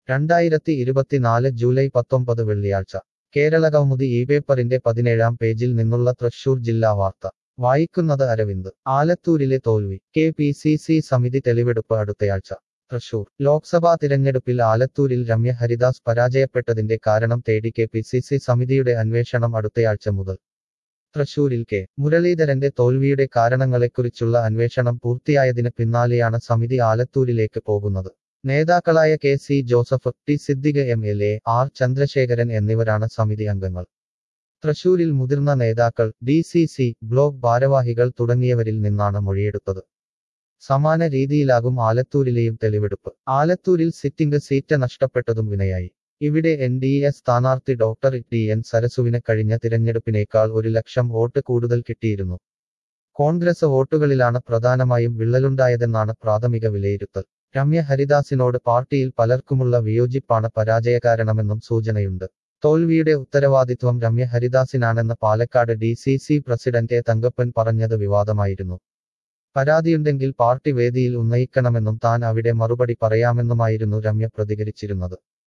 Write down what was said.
രണ്ടായിരത്തി ഇരുപത്തിനാല് ജൂലൈ പത്തൊമ്പത് വെള്ളിയാഴ്ച കേരളകൗമുദി ഈ പേപ്പറിന്റെ പതിനേഴാം പേജിൽ നിന്നുള്ള തൃശൂർ ജില്ലാ വാർത്ത വായിക്കുന്നത് അരവിന്ദ് ആലത്തൂരിലെ തോൽവി കെ പി സി സി സമിതി തെളിവെടുപ്പ് അടുത്തയാഴ്ച തൃശൂർ ലോക്സഭാ തിരഞ്ഞെടുപ്പിൽ ആലത്തൂരിൽ രമ്യ ഹരിദാസ് പരാജയപ്പെട്ടതിന്റെ കാരണം തേടി കെ പി സി സി സമിതിയുടെ അന്വേഷണം അടുത്തയാഴ്ച മുതൽ തൃശൂരിൽ കെ മുരളീധരന്റെ തോൽവിയുടെ കാരണങ്ങളെക്കുറിച്ചുള്ള അന്വേഷണം പൂർത്തിയായതിന് പിന്നാലെയാണ് സമിതി ആലത്തൂരിലേക്ക് പോകുന്നത് നേതാക്കളായ K C Joseph T Siddique M L A R Chandrasekharan എന്നിവരാണ് സമിതി അംഗങ്ങൾ തൃശൂരിൽ മുതിർന്ന നേതാക്കൾ ഡി സി സി ബ്ലോക്ക് ഭാരവാഹികൾ തുടങ്ങിയവരിൽ നിന്നാണ് മൊഴിയെടുത്തത് സമാന രീതിയിലാകും ആലത്തൂരിലെയും തെളിവെടുപ്പ് ആലത്തൂരിൽ സിറ്റിംഗ് സീറ്റ് നഷ്ടപ്പെട്ടതും വിനയായി ഇവിടെ എൻ ഡി എ സ്ഥാനാർത്ഥി ഡോക്ടർ ടി എൻ സരസുവിന് കഴിഞ്ഞ തിരഞ്ഞെടുപ്പിനേക്കാൾ ഒരു ലക്ഷം വോട്ട് കൂടുതൽ കിട്ടിയിരുന്നു കോൺഗ്രസ് വോട്ടുകളിലാണ് പ്രധാനമായും വിള്ളലുണ്ടായതെന്നാണ് പ്രാഥമിക വിലയിരുത്തൽ രമ്യ ഹരിദാസിനോട് പാർട്ടിയിൽ പലർക്കുമുള്ള വിയോജിപ്പാണ് പരാജയകാരണമെന്നും സൂചനയുണ്ട് തോൽവിയുടെ ഉത്തരവാദിത്വം രമ്യ ഹരിദാസിനാണെന്ന് Palakkad D C C president A Thankappan പറഞ്ഞത് വിവാദമായിരുന്നു പരാതിയുണ്ടെങ്കിൽ പാർട്ടി വേദിയിൽ ഉന്നയിക്കണമെന്നും താൻ അവിടെ മറുപടി പറയാമെന്നുമായിരുന്നു രമ്യ പ്രതികരിച്ചിരുന്നത്